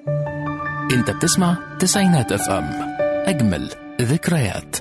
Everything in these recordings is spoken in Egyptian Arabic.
انت بتسمع تسعينات اف ام اجمل ذكريات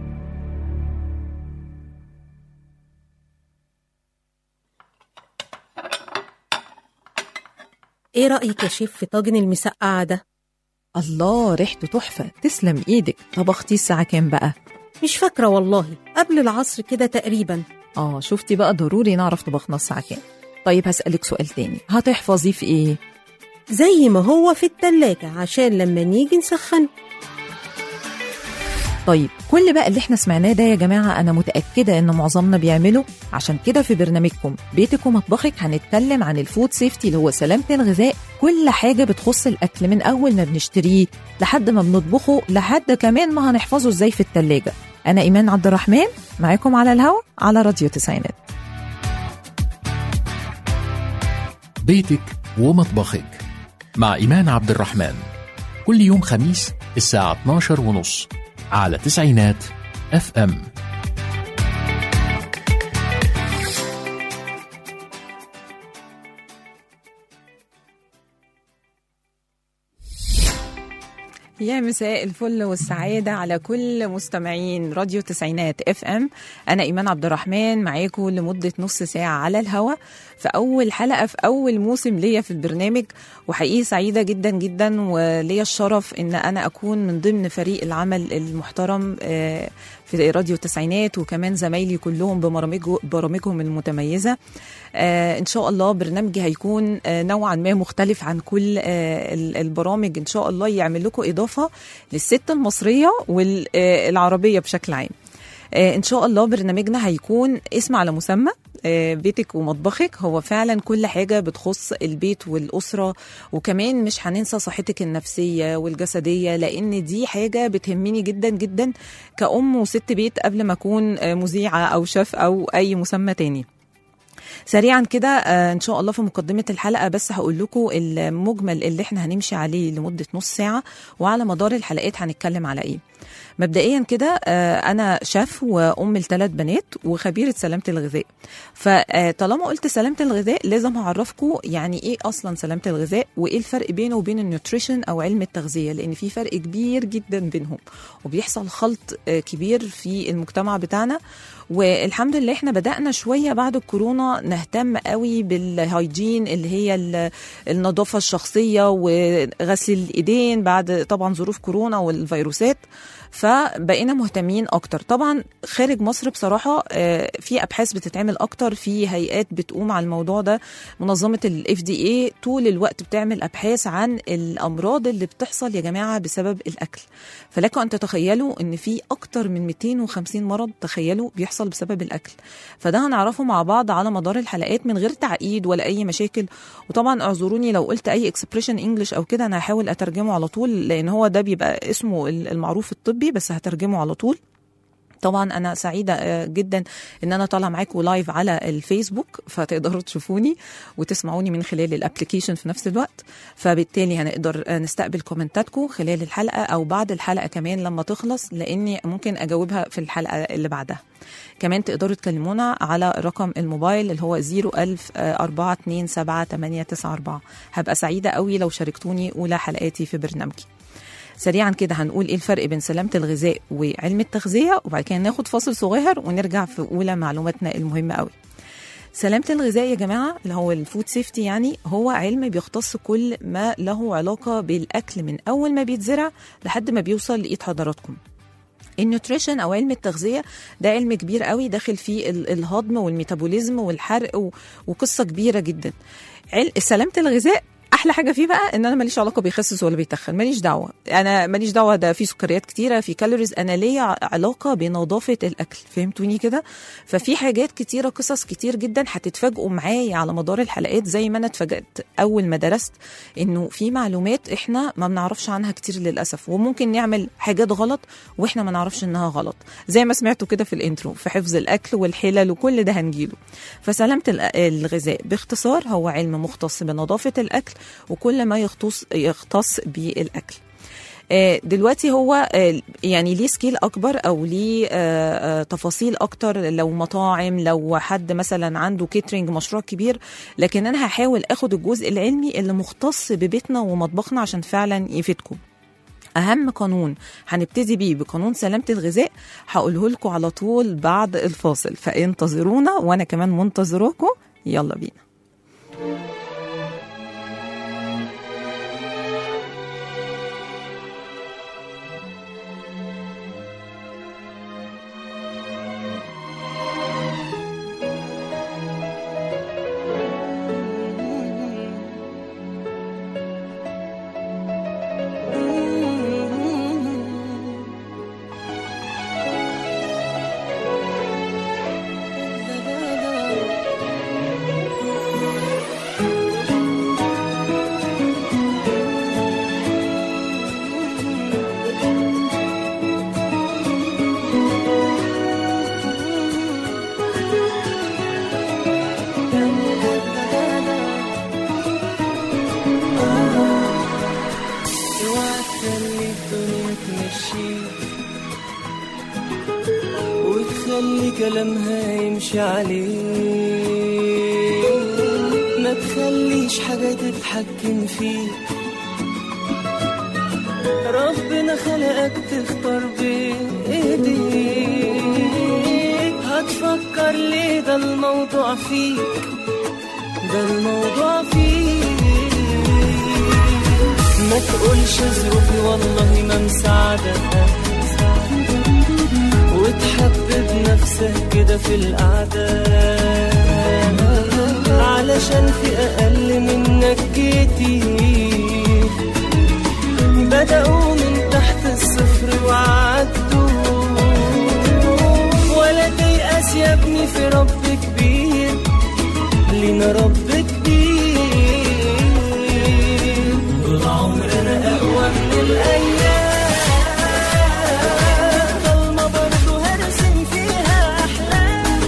ايه رأيك يا شيف في طاجن المسقعة ده؟ الله ريحته تحفة تسلم ايدك طبختي الساعة كام بقى؟ مش فاكرة والله قبل العصر كده تقريبا اه شفتي بقى ضروري نعرف طبخنا الساعة كام طيب هسألك سؤال تاني هتحفظيه في ايه؟ زي ما هو في التلاجة عشان لما نيجي نسخن طيب كل بقى اللي احنا سمعناه ده يا جماعة أنا متأكدة إن معظمنا بيعمله عشان كده في برنامجكم بيتك ومطبخك هنتكلم عن الفود سيفتي اللي هو سلامة الغذاء كل حاجة بتخص الأكل من أول ما بنشتريه لحد ما بنطبخه لحد كمان ما هنحفظه إزاي في التلاجة أنا إيمان عبد الرحمن معاكم على الهوا على راديو تسعينات بيتك ومطبخك مع إيمان عبد الرحمن كل يوم خميس الساعة 12 ونص على تسعينات اف ام يا مساء الفل والسعادة على كل مستمعين راديو تسعينات اف ام أنا إيمان عبد الرحمن معاكم لمدة نص ساعة على الهوا في أول حلقة في أول موسم ليا في البرنامج وحقيقي سعيدة جدا جدا وليا الشرف إن أنا أكون من ضمن فريق العمل المحترم آه، في راديو التسعينات وكمان زمايلي كلهم ببرامجه- برامجهم المتميزة آه، إن شاء الله برنامجي هيكون آه، نوعا ما مختلف عن كل آه، ال- البرامج إن شاء الله يعمل لكم إضافة للست المصرية والعربية بشكل عام آه، ان شاء الله برنامجنا هيكون اسم على مسمى آه، بيتك ومطبخك هو فعلا كل حاجة بتخص البيت والأسرة وكمان مش هننسى صحتك النفسية والجسدية لأن دي حاجة بتهمني جدا جدا كأم وست بيت قبل ما أكون آه، مذيعة أو شيف أو أي مسمى تاني سريعا كده آه، ان شاء الله في مقدمه الحلقه بس هقول لكم المجمل اللي احنا هنمشي عليه لمده نص ساعه وعلى مدار الحلقات هنتكلم على ايه مبدئيا كده آه، انا شيف وام لثلاث بنات وخبيره سلامه الغذاء فطالما قلت سلامه الغذاء لازم هعرفكم يعني ايه اصلا سلامه الغذاء وايه الفرق بينه وبين النيوتريشن او علم التغذيه لان في فرق كبير جدا بينهم وبيحصل خلط آه، كبير في المجتمع بتاعنا والحمد لله احنا بدأنا شوية بعد الكورونا نهتم قوي بالهايجين اللي هي ال- النظافة الشخصية وغسل الإيدين بعد طبعا ظروف كورونا والفيروسات فبقينا مهتمين اكتر طبعا خارج مصر بصراحه آه، في ابحاث بتتعمل اكتر في هيئات بتقوم على الموضوع ده منظمه الاف دي اي طول الوقت بتعمل ابحاث عن الامراض اللي بتحصل يا جماعه بسبب الاكل فلكم ان تتخيلوا ان في اكتر من 250 مرض تخيلوا بيحصل بسبب الاكل فده هنعرفه مع بعض على مدار الحلقات من غير تعقيد ولا اي مشاكل وطبعا اعذروني لو قلت اي اكسبريشن انجلش او كده انا هحاول اترجمه على طول لان هو ده بيبقى اسمه المعروف الطبي بس هترجمه على طول طبعا انا سعيده آه، جدا ان انا طالعه معاكم لايف على الفيسبوك فتقدروا تشوفوني وتسمعوني من خلال الابلكيشن في نفس الوقت فبالتالي هنقدر آه، نستقبل كومنتاتكم خلال الحلقه او بعد الحلقه كمان لما تخلص لاني ممكن اجاوبها في الحلقه اللي بعدها كمان تقدروا تكلمونا على رقم الموبايل اللي هو 01000 427 هبقى سعيده قوي لو شاركتوني اولى حلقاتي في برنامجي سريعا كده هنقول ايه الفرق بين سلامه الغذاء وعلم التغذيه وبعد كده ناخد فاصل صغير ونرجع في اولى معلوماتنا المهمه قوي سلامة الغذاء يا جماعة اللي هو الفود سيفتي يعني هو علم بيختص كل ما له علاقة بالأكل من أول ما بيتزرع لحد ما بيوصل لإيد حضراتكم النيوتريشن او علم التغذيه ده علم كبير قوي داخل فيه ال- الهضم والميتابوليزم والحرق و- وقصه كبيره جدا عل- سلامه الغذاء احلى حاجه فيه بقى ان انا ماليش علاقه بيخسس ولا بيتخن ماليش دعوه انا ماليش دعوه ده فيه سكريات كتيره في كالوريز انا ليا ع- علاقه بنظافه الاكل فهمتوني كده ففي حاجات كتيره قصص كتير جدا هتتفاجئوا معايا على مدار الحلقات زي ما انا اتفاجئت اول ما درست انه في معلومات احنا ما بنعرفش عنها كتير للاسف وممكن نعمل حاجات غلط واحنا ما نعرفش انها غلط زي ما سمعتوا كده في الانترو في حفظ الاكل والحلل وكل ده هنجيله فسلامه الأ- الغذاء باختصار هو علم مختص بنظافه الاكل وكل ما يختص يختص بالاكل آه، دلوقتي هو آه، يعني ليه سكيل اكبر او ليه آه، آه، تفاصيل اكتر لو مطاعم لو حد مثلا عنده كيترينج مشروع كبير لكن انا هحاول اخد الجزء العلمي اللي مختص ببيتنا ومطبخنا عشان فعلا يفيدكم اهم قانون هنبتدي بيه بقانون سلامه الغذاء هقوله لكم على طول بعد الفاصل فانتظرونا وانا كمان منتظراكم يلا بينا اوعى تخلي الدنيا تمشيك وتخلي كلامها يمشي عليك ما تخليش حاجة تتحكم فيك ربنا خلقك تختار بإيديك هتفكر ليه ده الموضوع فيك ده الموضوع فيك ما تقولش ظروفي والله ما مساعدة وتحبب نفسك كده في القعدة علشان في أقل منك كتير بدأوا من تحت الصفر وعدوا ولا تيأس يا ابني في رب كبير لينا رب كبير طول عمرنا أقوى من الأيام ضلمة برضه هرسم فيها أحلام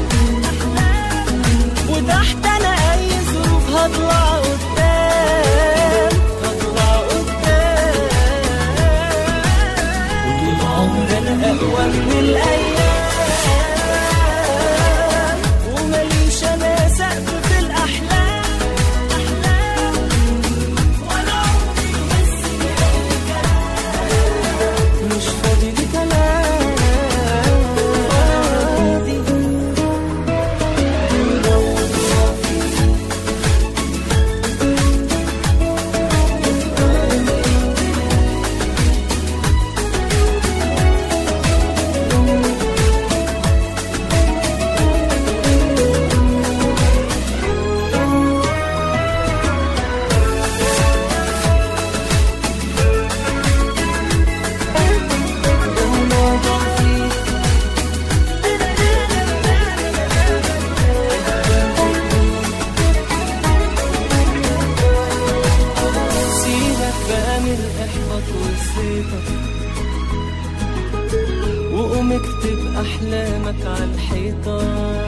وتحت أنا أي ظروف هطلع قدام هطلع قدام طول عمرنا أقوى من الأيام ومليش أنا سقف في الأحلام أحلام ولا عمري بس مش فاضي لكلام فاضي الموضوع فيه سيبك بقى من الإحباط والزيطة وقوم اكتب أحلامك على الحيطة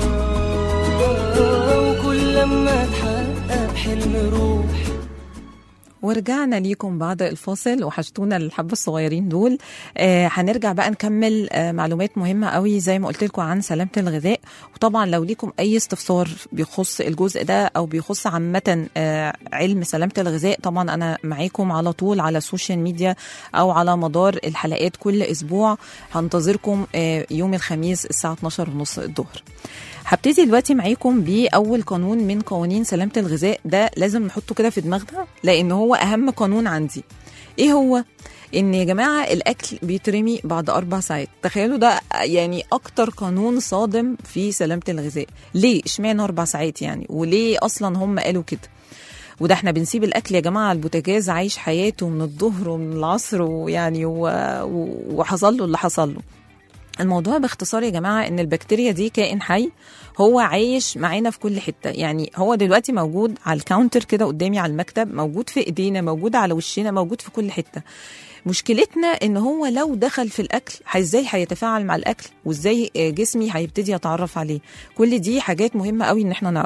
وكل لما تحقق حلم روح ورجعنا ليكم بعد الفاصل وحشتونا الحبة الصغيرين دول آه هنرجع بقى نكمل آه معلومات مهمة قوي زي ما قلت لكم عن سلامة الغذاء وطبعا لو ليكم أي استفسار بيخص الجزء ده أو بيخص عامة آه علم سلامة الغذاء طبعا أنا معاكم على طول على السوشيال ميديا أو على مدار الحلقات كل أسبوع هنتظركم آه يوم الخميس الساعة 12 ونص الظهر هبتدي دلوقتي معاكم بأول قانون من قوانين سلامة الغذاء ده لازم نحطه كده في دماغنا لأن هو أهم قانون عندي إيه هو؟ ان يا جماعه الاكل بيترمي بعد اربع ساعات تخيلوا ده يعني اكتر قانون صادم في سلامه الغذاء ليه اشمعنى اربع ساعات يعني وليه اصلا هم قالوا كده وده احنا بنسيب الاكل يا جماعه البوتاجاز عايش حياته من الظهر ومن العصر ويعني و... و... وحصل له اللي حصل له الموضوع باختصار يا جماعه ان البكتيريا دي كائن حي هو عايش معانا في كل حته يعني هو دلوقتي موجود على الكاونتر كده قدامي على المكتب موجود في ايدينا موجود على وشنا موجود في كل حته مشكلتنا ان هو لو دخل في الاكل ازاي هيتفاعل مع الاكل وازاي جسمي هيبتدي يتعرف عليه كل دي حاجات مهمه قوي ان احنا نعرفها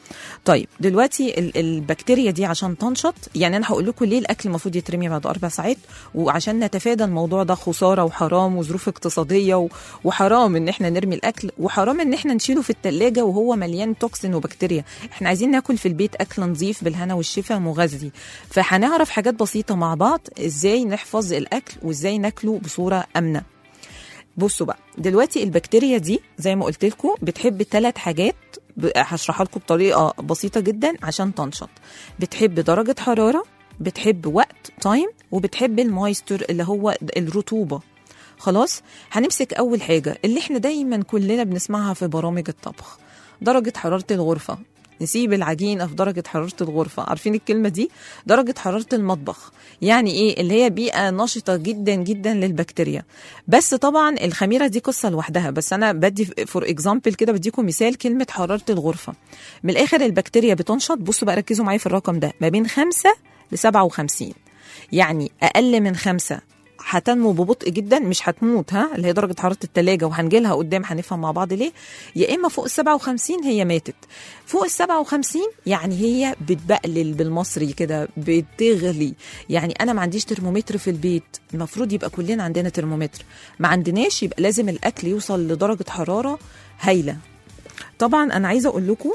طيب دلوقتي ال- البكتيريا دي عشان تنشط يعني انا هقول لكم ليه الاكل المفروض يترمي بعد اربع ساعات وعشان نتفادى الموضوع ده خساره وحرام وظروف اقتصاديه و- وحرام ان احنا نرمي الاكل وحرام ان احنا نشيله في التلاجة وهو مليان توكسين وبكتيريا احنا عايزين ناكل في البيت اكل نظيف بالهنا والشفا مغذي فهنعرف حاجات بسيطه مع بعض ازاي نحفظ الاكل وازاي ناكله بصوره امنه بصوا بقى دلوقتي البكتيريا دي زي ما قلت لكم بتحب ثلاث حاجات ب- هشرحها لكم بطريقه بسيطه جدا عشان تنشط بتحب درجه حراره بتحب وقت تايم وبتحب المايستر اللي هو الرطوبه خلاص هنمسك اول حاجه اللي احنا دايما كلنا بنسمعها في برامج الطبخ درجه حراره الغرفه نسيب العجينه في درجه حراره الغرفه عارفين الكلمه دي درجه حراره المطبخ يعني ايه اللي هي بيئه نشطه جدا جدا للبكتيريا بس طبعا الخميره دي قصه لوحدها بس انا بدي فور اكزامبل كده بديكم مثال كلمه حراره الغرفه من الاخر البكتيريا بتنشط بصوا بقى ركزوا معايا في الرقم ده ما بين 5 ل 57 يعني اقل من خمسة هتنمو ببطء جدا مش هتموت ها اللي هي درجه حراره التلاجة وهنجي لها قدام هنفهم مع بعض ليه يا اما فوق ال 57 هي ماتت فوق ال 57 يعني هي بتبقلل بالمصري كده بتغلي يعني انا ما عنديش ترمومتر في البيت المفروض يبقى كلنا عندنا ترمومتر ما عندناش يبقى لازم الاكل يوصل لدرجه حراره هايله طبعا انا عايزه اقول لكم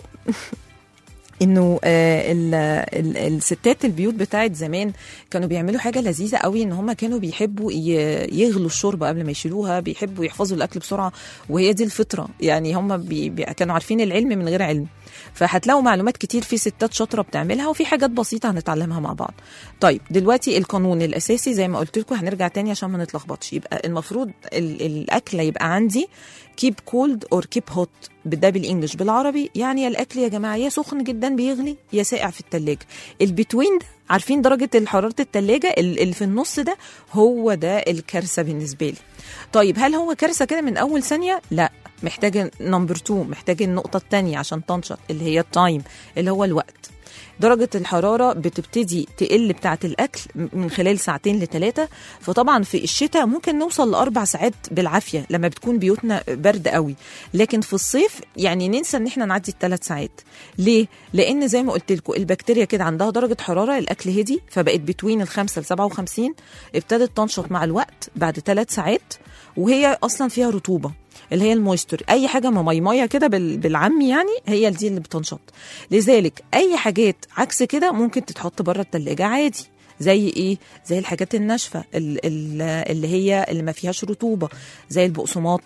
انه آه، ال- ال- الستات البيوت بتاعت زمان كانوا بيعملوا حاجه لذيذه قوي ان هم كانوا بيحبوا ي- يغلوا الشوربه قبل ما يشيلوها بيحبوا يحفظوا الاكل بسرعه وهي دي الفطره يعني هم بي بي كانوا عارفين العلم من غير علم فهتلاقوا معلومات كتير في ستات شاطره بتعملها وفي حاجات بسيطه هنتعلمها مع بعض طيب دلوقتي القانون الاساسي زي ما قلت لكم هنرجع تاني عشان ما نتلخبطش يبقى المفروض ال- الاكل يبقى عندي كيب كولد اور كيب هوت ده بالانجلش بالعربي يعني يا الاكل يا جماعه يا سخن جدا بيغلي يا ساقع في التلاجة البتوين ده عارفين درجه حراره التلاجة ال- اللي في النص ده هو ده الكارثه بالنسبه لي طيب هل هو كارثه كده من اول ثانيه لا محتاجه نمبر 2 محتاجه النقطه الثانيه عشان تنشط اللي هي التايم اللي هو الوقت درجة الحرارة بتبتدي تقل بتاعة الأكل من خلال ساعتين لثلاثة فطبعا في الشتاء ممكن نوصل لأربع ساعات بالعافية لما بتكون بيوتنا برد قوي لكن في الصيف يعني ننسى ان احنا نعدي الثلاث ساعات ليه؟ لأن زي ما قلت لكم البكتيريا كده عندها درجة حرارة الأكل هدي فبقت بتوين الخمسة ل 57 ابتدت تنشط مع الوقت بعد ثلاث ساعات وهي أصلا فيها رطوبة اللي هي المويستر اي حاجه مميميه كده بال- بالعامي يعني هي دي اللي بتنشط لذلك اي حاجات عكس كده ممكن تتحط بره التلاجة عادي زي ايه زي الحاجات الناشفه ال- ال- اللي هي اللي ما فيهاش رطوبه زي البقسماط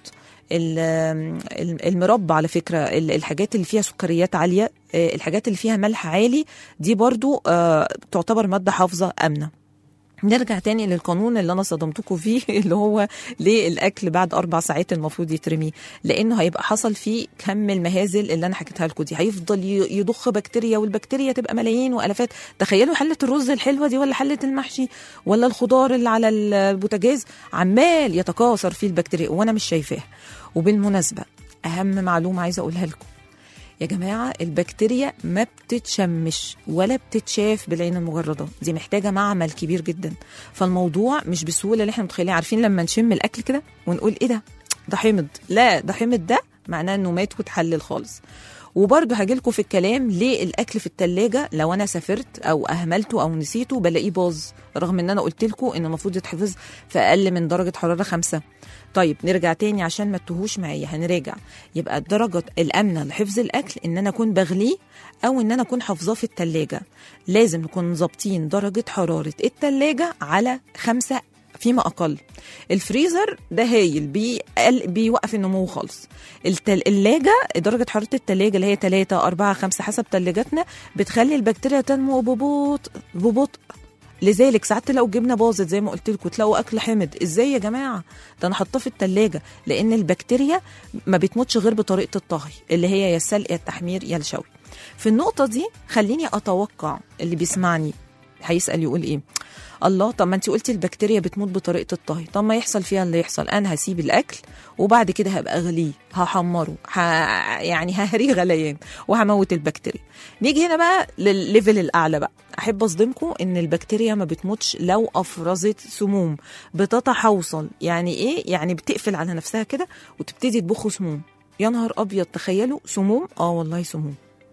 ال- ال- المربى على فكره ال- الحاجات اللي فيها سكريات عاليه آه، الحاجات اللي فيها ملح عالي دي برضو آه، تعتبر ماده حافظه امنه نرجع تاني للقانون اللي انا صدمتكم فيه اللي هو ليه الاكل بعد اربع ساعات المفروض يترمي لانه هيبقى حصل فيه كم المهازل اللي انا حكيتها لكم دي هيفضل ي- يضخ بكتيريا والبكتيريا تبقى ملايين والافات تخيلوا حله الرز الحلوه دي ولا حله المحشي ولا الخضار اللي على البوتاجاز عمال يتكاثر فيه البكتيريا وانا مش شايفاها وبالمناسبه اهم معلومه عايزه اقولها لكم يا جماعة البكتيريا ما بتتشمش ولا بتتشاف بالعين المجردة دي محتاجة معمل كبير جدا فالموضوع مش بالسهولة اللي احنا متخيلين عارفين لما نشم الأكل كده ونقول ايه ده ده حمض لا ده حمض ده معناه انه مات واتحلل خالص وبرضه هجيلكوا في الكلام ليه الاكل في التلاجة لو انا سافرت او اهملته او نسيته بلاقيه باظ رغم ان انا قلت لكم ان المفروض يتحفظ في اقل من درجه حراره خمسة طيب نرجع تاني عشان ما تتوهوش معايا هنراجع يبقى الدرجه الامنه لحفظ الاكل ان انا اكون بغليه او ان انا اكون حافظاه في التلاجة لازم نكون ظابطين درجه حراره التلاجة على خمسة فيما اقل الفريزر ده هايل بيقل بيوقف النمو خالص التل... اللاجة درجة حرارة التلاجة اللي هي 3 4 5 حسب تلاجتنا بتخلي البكتيريا تنمو ببطء ببطء لذلك ساعات لو جبنه باظت زي ما قلت لكم تلاقوا اكل حمض ازاي يا جماعه ده انا حاطاه في التلاجة لان البكتيريا ما بتموتش غير بطريقه الطهي اللي هي يا السلق يا التحمير يا الشوي في النقطه دي خليني اتوقع اللي بيسمعني هيسال يقول ايه الله طب ما انت قلتي البكتيريا بتموت بطريقه الطهي طب ما يحصل فيها اللي يحصل انا هسيب الاكل وبعد كده هبقى اغليه هحمره ه... يعني ههريه غليان وهموت البكتيريا نيجي هنا بقى للليفل الاعلى بقى احب اصدمكم ان البكتيريا ما بتموتش لو افرزت سموم بتتحوصل يعني ايه يعني بتقفل على نفسها كده وتبتدي تبخ سموم يا نهار ابيض تخيلوا سموم اه والله سموم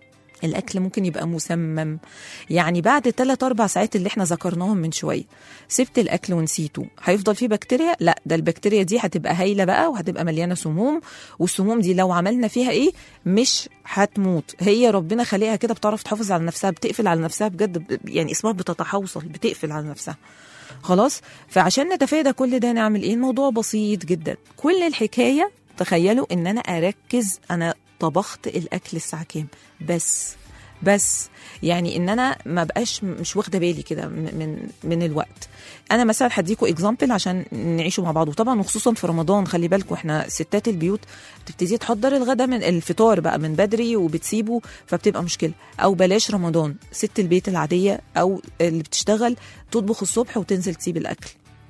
الاكل ممكن يبقى مسمم يعني بعد 3 4 ساعات اللي احنا ذكرناهم من شويه سبت الاكل ونسيته هيفضل فيه بكتيريا لا ده البكتيريا دي هتبقى هايله بقى وهتبقى مليانه سموم والسموم دي لو عملنا فيها ايه مش هتموت هي ربنا خلقها كده بتعرف تحافظ على نفسها بتقفل على نفسها بجد ب- يعني اسمها بتتحوصل بتقفل على نفسها خلاص فعشان نتفادى كل ده نعمل ايه الموضوع بسيط جدا كل الحكايه تخيلوا ان انا اركز انا طبخت الاكل الساعه كام بس بس يعني ان انا ما بقاش مش واخده بالي كده من من- من الوقت انا مثلا هديكوا اكزامبل عشان نعيشوا مع بعض وطبعا وخصوصا في رمضان خلي بالكم احنا ستات البيوت بتبتدي تحضر الغدا من الفطار بقى من بدري وبتسيبه فبتبقى مشكله او بلاش رمضان ست البيت العاديه او اللي بتشتغل تطبخ الصبح وتنزل تسيب الاكل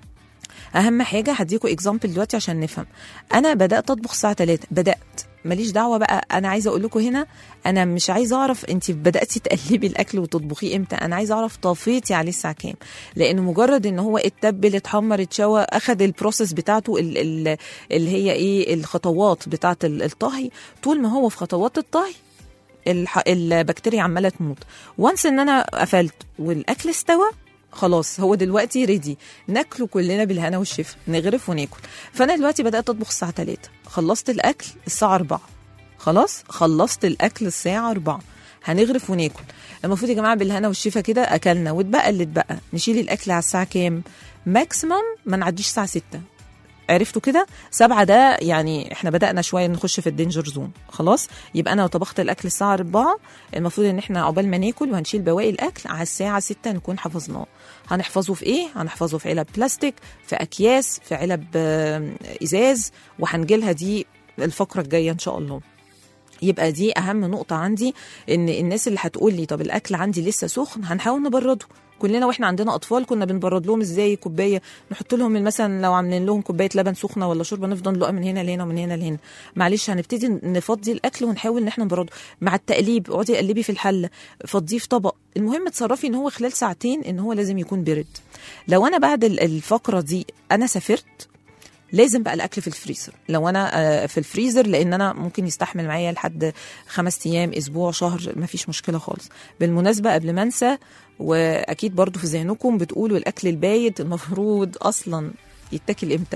اهم حاجه هديكوا اكزامبل دلوقتي عشان نفهم انا بدات اطبخ الساعه 3 بدات ماليش دعوه بقى انا عايزه اقول لكم هنا انا مش عايزه اعرف انت بداتي تقلبي الاكل وتطبخيه امتى انا عايزه اعرف طفيتي عليه الساعه كام لان مجرد ان هو اتبل اتحمر اتشوى اخد البروسيس بتاعته ال- ال- اللي هي ايه الخطوات بتاعه ال- الطهي طول ما هو في خطوات الطهي الح... البكتيريا عماله تموت وانس ان انا قفلت والاكل استوى خلاص هو دلوقتي ريدي ناكله كلنا بالهنا والشفا نغرف وناكل فانا دلوقتي بدات اطبخ الساعه 3 خلصت الاكل الساعه 4 خلاص خلصت الاكل الساعه 4 هنغرف وناكل المفروض يا جماعه بالهنا والشفا كده اكلنا واتبقى اللي اتبقى نشيل الاكل على الساعه كام ماكسيمم ما نعديش الساعه 6 عرفتوا كده سبعة ده يعني احنا بدأنا شوية نخش في الدينجر زون خلاص يبقى انا لو طبخت الاكل الساعة 4 المفروض ان احنا عقبال ما ناكل وهنشيل بواقي الاكل على الساعة 6 نكون حفظناه هنحفظه في ايه هنحفظه في علب بلاستيك في اكياس في علب آه، ازاز وهنجيلها دي الفقرة الجاية ان شاء الله يبقى دي اهم نقطه عندي ان الناس اللي هتقول لي طب الاكل عندي لسه سخن هنحاول نبرده كلنا واحنا عندنا اطفال كنا بنبرد لهم ازاي كوبايه نحط لهم مثلا لو عاملين لهم كوبايه لبن سخنه ولا شوربه نفضل ندلقها من هنا لهنا ومن هنا لهنا معلش هنبتدي نفضي الاكل ونحاول ان احنا نبرده مع التقليب اقعدي قلبي في الحله فضيه في طبق المهم تصرفي ان هو خلال ساعتين ان هو لازم يكون برد لو انا بعد ال- الفقره دي انا سافرت لازم بقى الاكل في الفريزر لو انا آه، في الفريزر لان انا ممكن يستحمل معايا لحد خمس ايام اسبوع شهر ما فيش مشكله خالص بالمناسبه قبل ما انسى واكيد برضو في ذهنكم بتقولوا الاكل البايت المفروض اصلا يتاكل امتى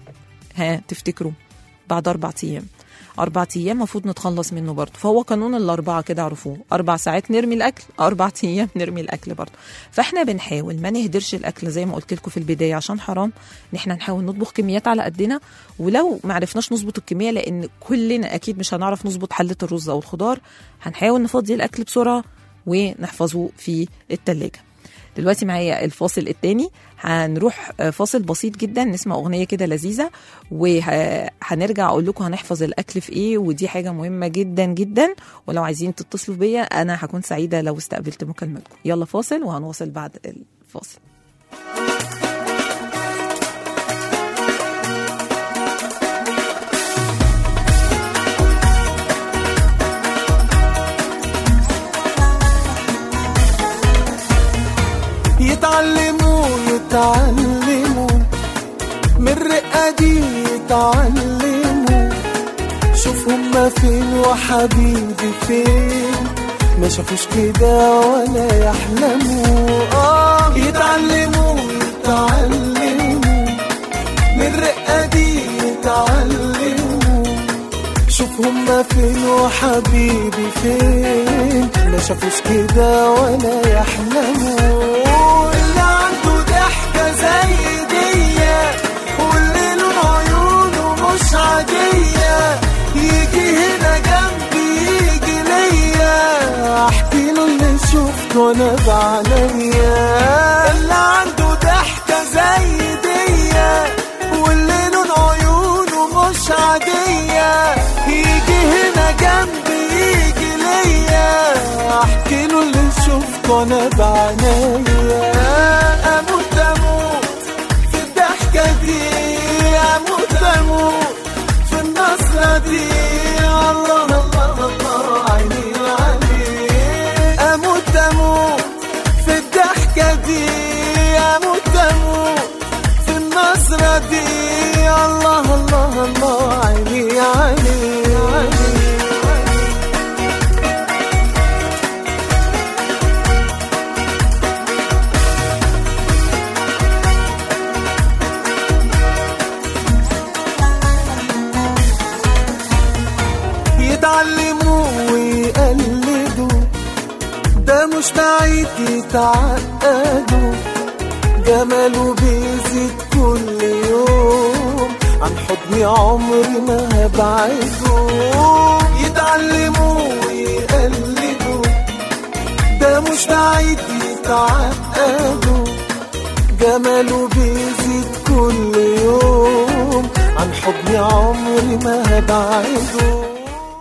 ها تفتكروا بعد اربع ايام اربع ايام المفروض نتخلص منه برضه فهو قانون الاربعه كده عرفوه اربع ساعات نرمي الاكل اربع ايام نرمي الاكل برضه فاحنا بنحاول ما نهدرش الاكل زي ما قلت لكم في البدايه عشان حرام ان احنا نحاول نطبخ كميات على قدنا ولو ما عرفناش نظبط الكميه لان كلنا اكيد مش هنعرف نظبط حله الرز او الخضار هنحاول نفضي الاكل بسرعه ونحفظه في التلاجة دلوقتي معايا الفاصل التاني هنروح فاصل بسيط جدا نسمع اغنيه كده لذيذه وهنرجع اقول لكم هنحفظ الاكل في ايه ودي حاجه مهمه جدا جدا ولو عايزين تتصلوا بيا انا هكون سعيده لو استقبلت مكالمتكم يلا فاصل وهنواصل بعد الفاصل يتعلموا يتعلموا من الرقة دي يتعلموا شوف هما فين وحبيبي فين ما شافوش كده ولا يحلموا اه يتعلموا يتعلموا من الرقة دي يتعلموا شوف هما فين وحبيبي فين ما شافوش كده ولا يحلموا اللي عنده ضحكة زي دي واللي لون عيونه مش عادية يجي هنا جنبي يجي ليا احكي له اللي شفته انا بعينيا اللي عنده ضحكة زي دي واللي لون عيونه مش عادية يجي هنا جنبي يجي ليا احكي له اللي شفته انا بعينيا اموت اموت في الضحكة دي اموت اموت في النصرة دي الله الله الله عيني عليك اموت اموت في الضحكة دي اموت اموت في النظرة دي الله الله الله عيني عيني عيني يتعقدوا جماله بيزيد كل يوم عن حضني عمري ما هبعده يتعلموا ويقلدوا ده مش بعيد يتعقدوا جماله بيزيد كل يوم عن حضني عمري ما هبعده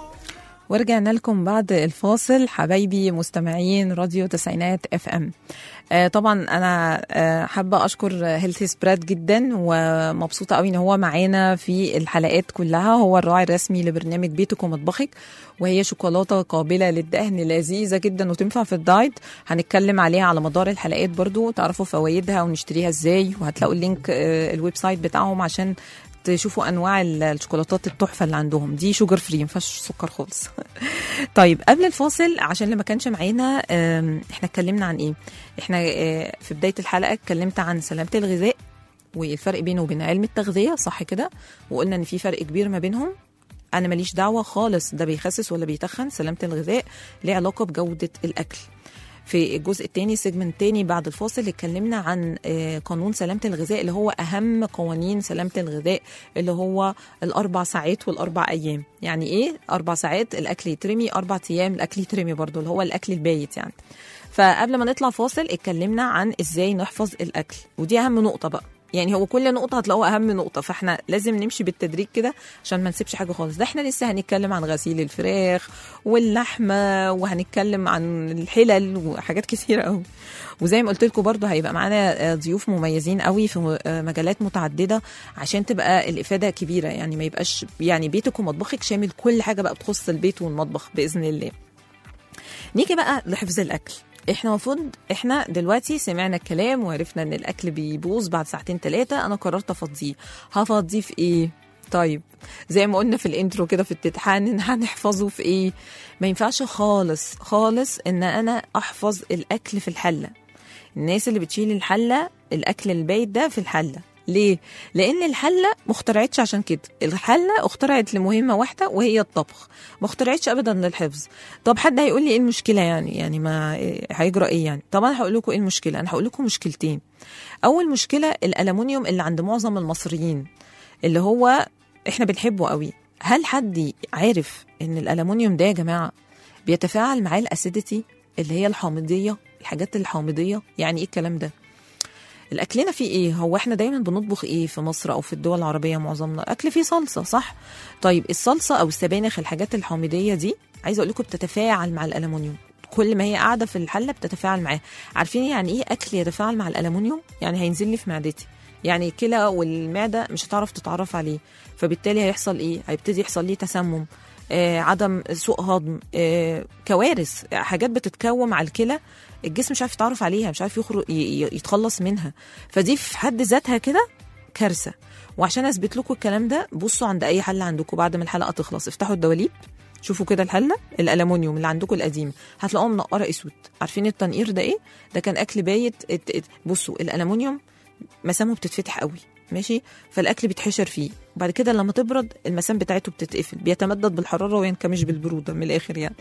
ورجعنا لكم بعد الفاصل حبايبي مستمعين راديو تسعينات اف ام آه طبعا انا آه حابه اشكر هيلثي سبريد جدا ومبسوطه قوي ان هو معانا في الحلقات كلها هو الراعي الرسمي لبرنامج بيتك ومطبخك وهي شوكولاته قابله للدهن لذيذه جدا وتنفع في الدايت هنتكلم عليها على مدار الحلقات برضو تعرفوا فوائدها ونشتريها ازاي وهتلاقوا اللينك آه الويب سايت بتاعهم عشان تشوفوا انواع ال- الشوكولاتات التحفه اللي عندهم دي شوجر فري ما فيهاش سكر خالص طيب قبل الفاصل عشان اللي ما كانش معانا آم، احنا اتكلمنا عن ايه احنا آه، في بدايه الحلقه اتكلمت عن سلامه الغذاء والفرق بينه وبين علم التغذيه صح كده وقلنا ان في فرق كبير ما بينهم انا ماليش دعوه خالص ده بيخسس ولا بيتخن سلامه الغذاء ليه علاقه بجوده الاكل في الجزء الثاني سيجمنت الثاني بعد الفاصل اتكلمنا عن آه، قانون سلامه الغذاء اللي هو اهم قوانين سلامه الغذاء اللي هو الاربع ساعات والاربع ايام يعني ايه اربع ساعات الاكل يترمي اربع ايام الاكل يترمي برضو اللي هو الاكل البايت يعني فقبل ما نطلع فاصل اتكلمنا عن ازاي نحفظ الاكل ودي اهم نقطه بقى يعني هو كل نقطة هتلاقوها أهم نقطة فاحنا لازم نمشي بالتدريج كده عشان ما نسيبش حاجة خالص ده احنا لسه هنتكلم عن غسيل الفراخ واللحمة وهنتكلم عن الحلل وحاجات كتيرة قوي وزي ما قلت لكم برضه هيبقى معانا آه، ضيوف مميزين قوي في آه، مجالات متعددة عشان تبقى الإفادة كبيرة يعني ما يبقاش يعني بيتك ومطبخك شامل كل حاجة بقى بتخص البيت والمطبخ بإذن الله نيجي بقى لحفظ الاكل احنا المفروض احنا دلوقتي سمعنا الكلام وعرفنا ان الاكل بيبوظ بعد ساعتين ثلاثه انا قررت افضيه هفضيه في ايه طيب زي ما قلنا في الانترو كده في التتحان هنحفظه في ايه ما ينفعش خالص خالص ان انا احفظ الاكل في الحله الناس اللي بتشيل الحله الاكل البايت ده في الحله ليه؟ لأن الحلة ما اخترعتش عشان كده، الحلة اخترعت لمهمة واحدة وهي الطبخ، ما اخترعتش أبدا للحفظ. طب حد هيقول لي إيه المشكلة يعني؟ يعني ما إيه- هيجرى إيه يعني؟ طب أنا هقول لكم إيه المشكلة؟ أنا هقول لكم مشكلتين. أول مشكلة الألمونيوم اللي عند معظم المصريين اللي هو إحنا بنحبه قوي. هل حد عارف إن الألمونيوم ده يا جماعة بيتفاعل معاه الأسيديتي اللي هي الحامضية، الحاجات الحامضية، يعني إيه الكلام ده؟ الاكلنا فيه ايه هو احنا دايما بنطبخ ايه في مصر او في الدول العربيه معظمنا اكل فيه صلصه صح طيب الصلصه او السبانخ الحاجات الحامضيه دي عايزه اقول لكم بتتفاعل مع الالومنيوم كل ما هي قاعده في الحله بتتفاعل معاه عارفين يعني ايه اكل يتفاعل مع الالومنيوم يعني هينزل لي في معدتي يعني الكلى والمعده مش هتعرف تتعرف عليه فبالتالي هيحصل ايه هيبتدي يحصل لي تسمم آه عدم سوء هضم آه كوارث حاجات بتتكون مع الكلى الجسم مش عارف يتعرف عليها مش عارف يخرج ي- ي- يتخلص منها فدي في حد ذاتها كده كارثه وعشان اثبت لكم الكلام ده بصوا عند اي حله عندكم بعد ما الحلقه تخلص افتحوا الدواليب شوفوا كده الحله الالومنيوم اللي عندكم القديم هتلاقوها منقره اسود عارفين التنقير ده ايه ده كان اكل بايت ات- ات- بصوا الالومنيوم مسامه بتتفتح قوي ماشي فالاكل بيتحشر فيه وبعد كده لما تبرد المسام بتاعته بتتقفل بيتمدد بالحراره وينكمش بالبروده من الاخر يعني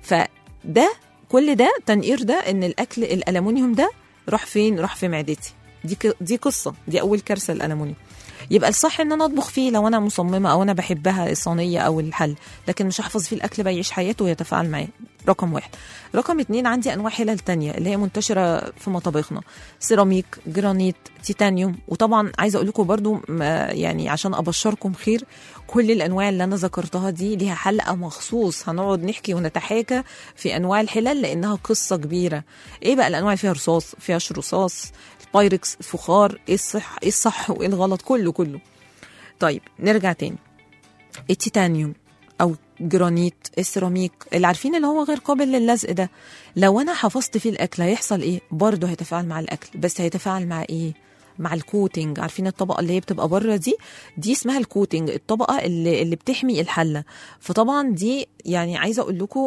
فده كل ده تنقير ده ان الاكل الالومنيوم ده راح فين راح في معدتي دي ك- دي قصه دي اول كارثه الالومنيوم يبقى الصح ان انا اطبخ فيه لو انا مصممه او انا بحبها الصينيه او الحل لكن مش هحفظ فيه الاكل بقى يعيش حياته ويتفاعل معاه رقم واحد رقم اتنين عندي انواع حلل تانية اللي هي منتشره في مطابخنا سيراميك جرانيت تيتانيوم وطبعا عايزه اقول لكم برضو ما- يعني عشان ابشركم خير كل الانواع اللي انا ذكرتها دي ليها حلقه مخصوص هنقعد نحكي ونتحاكى في انواع الحلل لانها قصه كبيره ايه بقى الانواع اللي فيها رصاص فيهاش رصاص البايركس الفخار ايه الصح ايه الصح وايه الغلط كله كله طيب نرجع تاني التيتانيوم او جرانيت السيراميك اللي عارفين اللي هو غير قابل للزق ده لو انا حفظت فيه الاكل هيحصل ايه برضه هيتفاعل مع الاكل بس هيتفاعل مع ايه مع الكوتنج عارفين الطبقه اللي هي بتبقى بره دي دي اسمها الكوتنج الطبقه اللي اللي بتحمي الحله فطبعا دي يعني عايزه اقول لكم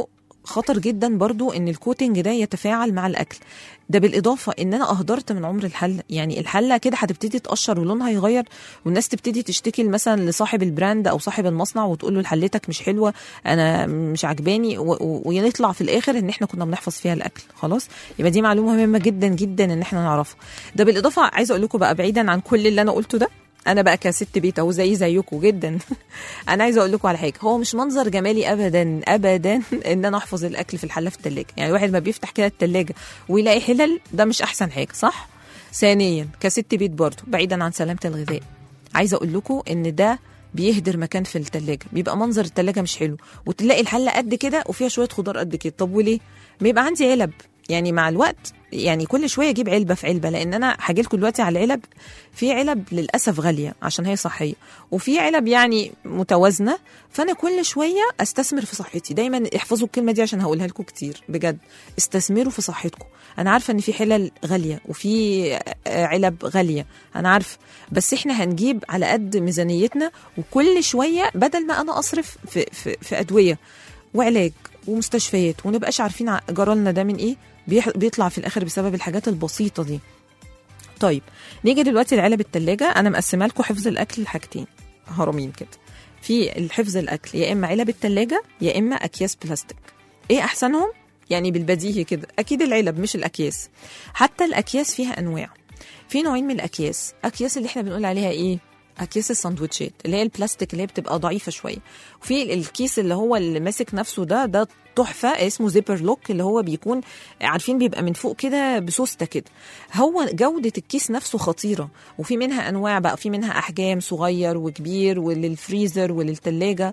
خطر جدا برضو ان الكوتنج ده يتفاعل مع الاكل ده بالاضافه ان انا اهدرت من عمر الحله يعني الحله كده هتبتدي تقشر ولونها يغير والناس تبتدي تشتكي مثلا لصاحب البراند او صاحب المصنع وتقول له حلتك مش حلوه انا مش عجباني و- و- ويطلع في الاخر ان احنا كنا بنحفظ فيها الاكل خلاص يبقى دي معلومه مهمه جدا جدا ان احنا نعرفها ده بالاضافه عايزه اقول لكم بقى بعيدا عن كل اللي انا قلته ده انا بقى كست بيت اهو زي زيكم جدا انا عايزه اقول لكم على حاجه هو مش منظر جمالي ابدا ابدا ان انا احفظ الاكل في الحله في الثلاجه يعني الواحد ما بيفتح كده الثلاجه ويلاقي حلل ده مش احسن حاجه صح ثانيا كست بيت برضه بعيدا عن سلامه الغذاء عايزه اقول لكم ان ده بيهدر مكان في التلاجة بيبقى منظر التلاجة مش حلو وتلاقي الحلة قد كده وفيها شوية خضار قد كده طب وليه بيبقى عندي علب يعني مع الوقت يعني كل شويه اجيب علبه في علبه لان انا هاجي لكم دلوقتي على العلب في علب للاسف غاليه عشان هي صحيه وفي علب يعني متوازنه فانا كل شويه استثمر في صحتي دايما احفظوا الكلمه دي عشان هقولها لكم كتير بجد استثمروا في صحتكم انا عارفه ان في حلل غاليه وفي آه، علب غاليه انا عارفه بس احنا هنجيب على قد ميزانيتنا وكل شويه بدل ما انا اصرف في في, في ادويه وعلاج ومستشفيات ونبقاش عارفين ع- جرالنا ده من ايه بيح- بيطلع في الاخر بسبب الحاجات البسيطه دي طيب نيجي دلوقتي لعلب التلاجة انا مقسمه لكم حفظ الاكل لحاجتين هرمين كده في الحفظ الاكل يا اما علب التلاجة يا اما اكياس بلاستيك ايه احسنهم يعني بالبديهي كده اكيد العلب مش الاكياس حتى الاكياس فيها انواع في نوعين من الاكياس اكياس اللي احنا بنقول عليها ايه اكياس الساندوتشات اللي هي البلاستيك اللي هي بتبقى ضعيفه شويه وفي الكيس اللي هو اللي ماسك نفسه ده ده تحفه اسمه زيبر لوك اللي هو بيكون عارفين بيبقى من فوق كده بسوسته كده هو جوده الكيس نفسه خطيره وفي منها انواع بقى في منها احجام صغير وكبير وللفريزر وللثلاجه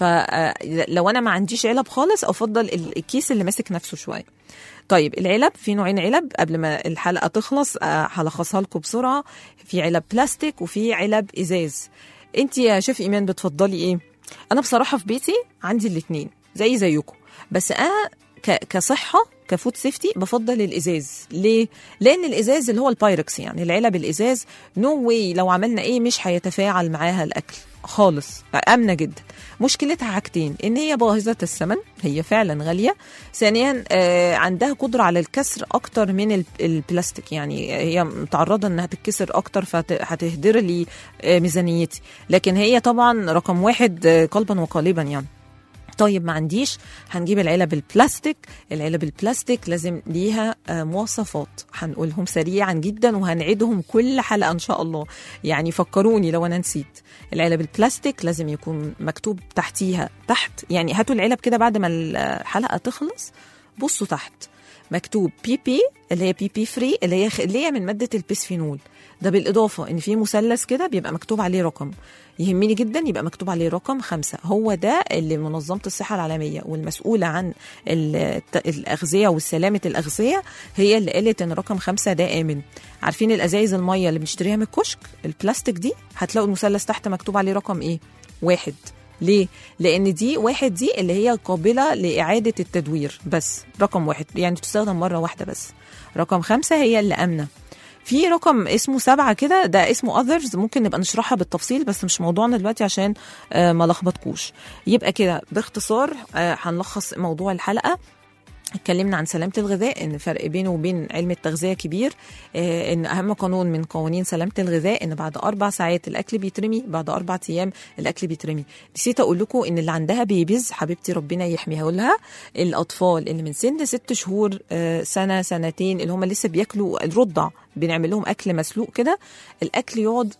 فلو انا ما عنديش علب خالص افضل ال- الكيس اللي ماسك نفسه شويه طيب العلب في نوعين علب قبل ما الحلقه تخلص آه، هلخصها لكم بسرعه في علب بلاستيك وفي علب ازاز انت يا شيف ايمان بتفضلي ايه انا بصراحه في بيتي عندي الاثنين زي زيكم بس انا ك- كصحه كفود سيفتي بفضل الازاز ليه لان الازاز اللي هو البايركس يعني العلب الازاز نو no واي لو عملنا ايه مش هيتفاعل معاها الاكل خالص امنه جدا مشكلتها حاجتين ان هي باهظه الثمن هي فعلا غاليه ثانيا آه، عندها قدره على الكسر اكتر من ال- البلاستيك يعني هي متعرضه انها تتكسر اكتر فهتهدر لي آه، ميزانيتي لكن هي طبعا رقم واحد آه، قلبا وقالبا يعني طيب ما عنديش هنجيب العلب البلاستيك العلب البلاستيك لازم ليها آه، مواصفات هنقولهم سريعا جدا وهنعيدهم كل حلقة إن شاء الله يعني فكروني لو أنا نسيت العلب البلاستيك لازم يكون مكتوب تحتيها تحت يعني هاتوا العلب كده بعد ما الحلقة تخلص بصوا تحت مكتوب بي بي اللي هي بي بي فري اللي هي اللي هي من ماده البسفينول ده بالاضافه ان في مثلث كده بيبقى مكتوب عليه رقم يهمني جدا يبقى مكتوب عليه رقم خمسة هو ده اللي منظمة الصحة العالمية والمسؤولة عن الت- الأغذية والسلامة الأغذية هي اللي قالت إن رقم خمسة ده آمن عارفين الأزايز المية اللي بنشتريها من الكشك البلاستيك دي هتلاقوا المثلث تحت مكتوب عليه رقم إيه واحد ليه؟ لأن دي واحد دي اللي هي قابلة لإعادة التدوير بس رقم واحد يعني تستخدم مرة واحدة بس رقم خمسة هي اللي آمنة في رقم اسمه سبعة كده ده اسمه others ممكن نبقى نشرحها بالتفصيل بس مش موضوعنا دلوقتي عشان آه، ما لخبطكوش يبقى كده باختصار آه، هنلخص موضوع الحلقة اتكلمنا عن سلامة الغذاء ان فرق بينه وبين علم التغذية كبير آه، ان اهم قانون من قوانين سلامة الغذاء ان بعد اربع ساعات الاكل بيترمي بعد اربع ايام الاكل بيترمي نسيت اقول لكم ان اللي عندها بيبيز حبيبتي ربنا يحميها لها الاطفال اللي من سن ست شهور آه، سنة سنتين اللي هم لسه بياكلوا الرضع بنعمل لهم اكل مسلوق كده الاكل يقعد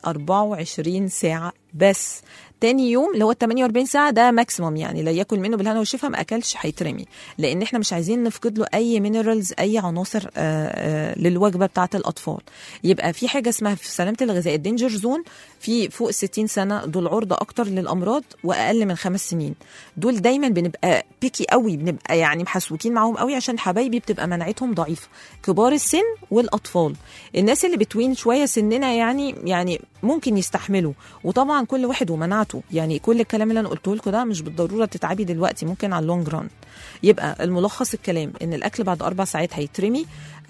24 ساعة بس تاني يوم اللي هو 48 ساعه ده ماكسيموم يعني لا ياكل منه بالهنا والشفا ما اكلش هيترمي لان احنا مش عايزين نفقد له اي مينرالز اي عناصر آه، آه، للوجبه بتاعه الاطفال يبقى في حاجه اسمها في سلامه الغذاء الدينجر زون في فوق ال 60 سنه دول عرضه اكتر للامراض واقل من خمس سنين دول دايما بنبقى بيكي قوي بنبقى يعني محسوكين معاهم قوي عشان حبايبي بتبقى مناعتهم ضعيفه كبار السن والاطفال الناس اللي بتوين شويه سننا يعني يعني ممكن يستحملوا وطبعا كل واحد ومناعته يعني كل الكلام اللي انا قلته لكم ده مش بالضروره تتعبي دلوقتي ممكن على اللونج ران يبقى الملخص الكلام ان الاكل بعد اربع ساعات هيترمي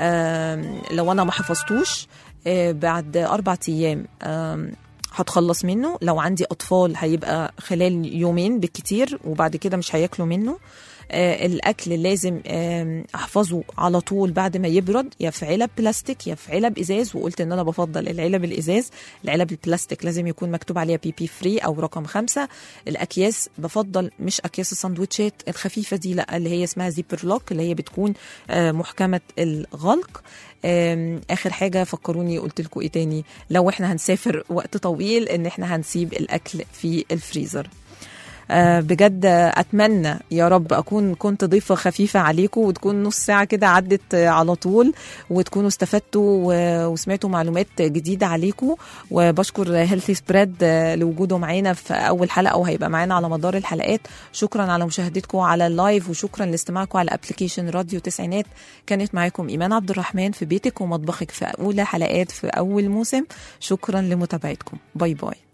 آم، لو انا ما حفظتوش آه، بعد اربع ايام آم، هتخلص منه لو عندي اطفال هيبقى خلال يومين بالكتير وبعد كده مش هياكلوا منه آه الاكل لازم آم، احفظه على طول بعد ما يبرد يا في علب بلاستيك يا في علب ازاز وقلت ان انا بفضل العلب الازاز العلب البلاستيك لازم يكون مكتوب عليها بي بي فري او رقم خمسة الاكياس بفضل مش اكياس السندوتشات الخفيفه دي لا اللي هي اسمها زيبر لوك اللي هي بتكون آه، محكمه الغلق آم، اخر حاجه فكروني قلت لكم ايه تاني لو احنا هنسافر وقت طويل ان احنا هنسيب الاكل في الفريزر آه، بجد اتمنى يا رب اكون كنت ضيفه خفيفه عليكم وتكون نص ساعه كده عدت آه، على طول وتكونوا استفدتوا و- وسمعتوا معلومات جديده عليكم وبشكر هيلثي سبريد لوجوده معانا في اول حلقه وهيبقى معانا على مدار الحلقات شكرا على مشاهدتكم على اللايف وشكرا لاستماعكم على ابلكيشن راديو تسعينات كانت معاكم ايمان عبد الرحمن في بيتك ومطبخك في اولى حلقات في اول موسم شكرا لمتابعتكم باي باي